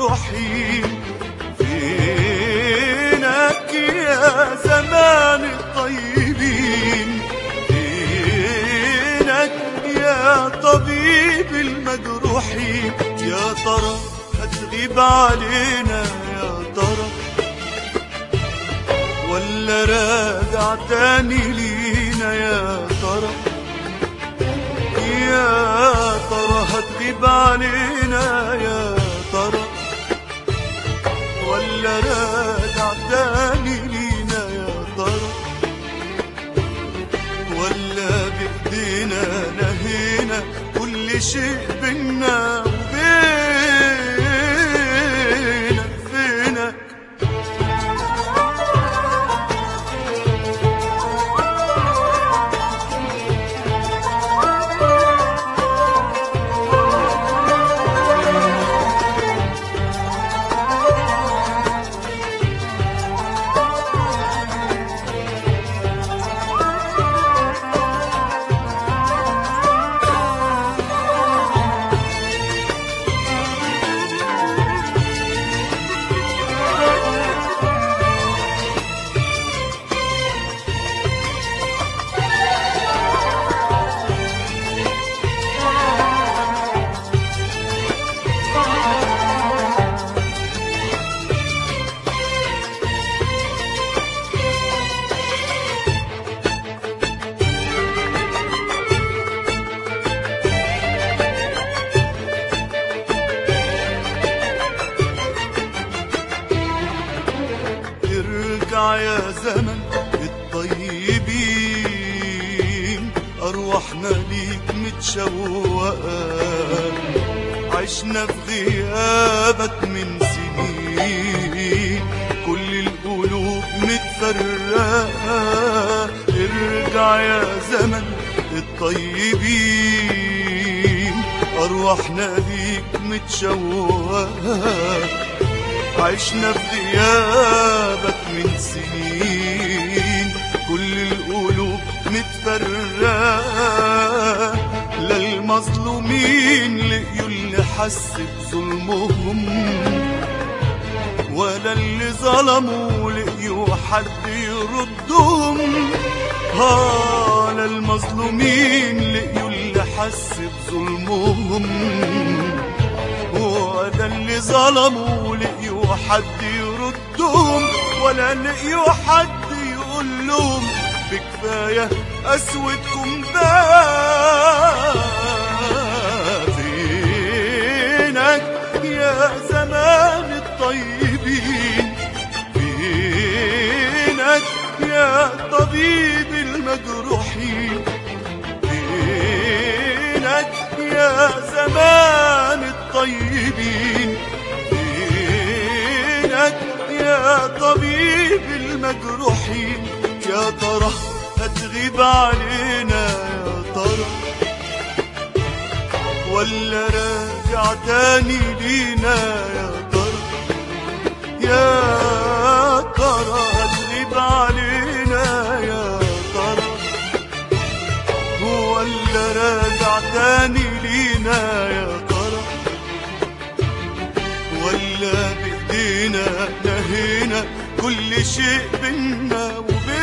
المجروحين فينك يا زمان الطيبين فينك يا طبيب المجروحين يا ترى هتغيب علينا يا ترى ولا راجع تاني لينا يا ترى يا ترى هتغيب علينا يا ترى ولا راجع تاني لينا يا ترى ولا بايدينا نهينا كل شيء بينا وبينك فينك ارجع يا زمن الطيبين أرواحنا ليك متشوقة عشنا في غيابك من سنين كل القلوب متفرقة ارجع يا زمن الطيبين أرواحنا ليك متشوقة عشنا في غيابك من سنين كل القلوب متفرقة لا المظلومين لقيوا اللي حس بظلمهم ولا اللي ظلموا لقيوا حد يردهم ها لا المظلومين لقيوا اللي حس بظلمهم ولا اللي ظلموا لقيوا حد يردهم ولا لقيوا حد يقول لهم بكفاية قسوتكم بقى فينك يا زمان الطيبين فينك يا طبيب المجروحين فينك يا زمان الطيبين فينك يا طبيب المجروحين يا ترى هتغيب علينا يا ترى ولا راجع تاني لينا يا ترى يا ترى هتغيب علينا يا ترى ولا راجع تاني لينا يا ترى ولا بايدينا نهينا كل شيء بينا وبين